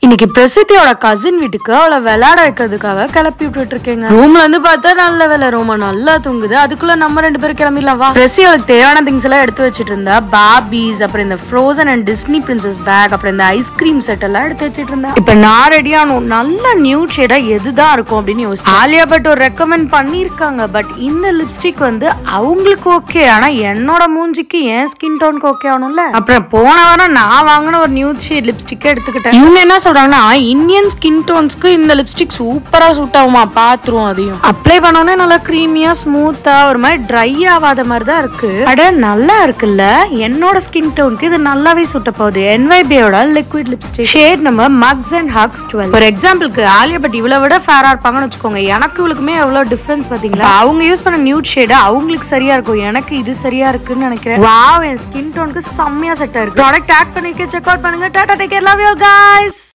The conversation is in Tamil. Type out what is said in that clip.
இன்னைக்கு பிரசித்தியோட கசின் வீட்டுக்கு அவளை விளையாட வைக்கிறதுக்காக கிளப்பி விட்டுட்டு இருக்கேங்க ரூம்ல இருந்து பார்த்தா நல்ல வேலை ரோமா நல்லா தூங்குது அதுக்குள்ள நம்ம ரெண்டு பேரும் கிளம்பிடலாம் வா பிரசி அவளுக்கு தேவையான திங்ஸ் எல்லாம் எடுத்து வச்சிட்டு இருந்தா பாபிஸ் அப்புறம் இந்த Frozen and Disney princess pack அப்புறம் இந்த ஐஸ்கிரீம் செட் எல்லாம் எடுத்து வச்சிட்டு இருந்தா இப்ப நான் ரெடி ஆனும் நல்ல நியூ ஷேடா எதுதான் இருக்கும் அப்படின்னு யோசிச்சு ஆலியா பட் ஒரு ரெக்கமெண்ட் பண்ணிருக்காங்க பட் இந்த லிப்ஸ்டிக் வந்து அவங்களுக்கு ஓகே ஆனா என்னோட மூஞ்சிக்கு என் ஸ்கின் டோனுக்கு ஓகே ஆகணும்ல அப்புறம் போன வாரம் நான் வாங்கின ஒரு நியூ ஷேட் லிப்ஸ்டிக் எடுத்துக்கிட்டேன் இவங்க என்ன சொல்றாங்கன்னா இந்தியன் ஸ்கின் டோன்ஸ்க்கு இந்த லிப்ஸ்டிக் சூப்பரா சூட் ஆகுமா பாத்துருவோம் அதையும் அப்ளை பண்ணோன்னே நல்லா க்ரீமியா ஸ்மூத்தா ஒரு மாதிரி ட்ரை ஆகாத மாதிரி தான் இருக்கு அட நல்லா இருக்குல்ல என்னோட ஸ்கின் டோனுக்கு இது நல்லாவே சூட்ட போகுது என்வைபியோட லிக்விட் லிப்ஸ்டிக் ஷேட் நம்ம மக்ஸ் அண்ட் ஹக்ஸ் டுவெல் ஒரு எக்ஸாம்பிளுக்கு ஆலியா பட் இவ்வளவு விட ஃபேரா இருப்பாங்கன்னு வச்சுக்கோங்க எனக்கு இவளுக்குமே எவ்வளவு டிஃபரன்ஸ் பாத்தீங்களா அவங்க யூஸ் பண்ண நியூட் ஷேடு அவங்களுக்கு சரியா இருக்கும் எனக்கு இது சரியா இருக்குன்னு நினைக்கிறேன் வாவ் என் ஸ்கின் டோனுக்கு செம்மையா செட் ஆயிருக்கு ப்ராடக்ட் ஆட் பண்ணிக்க செக் அவுட் பண்ணுங்க டாடா take care love you guys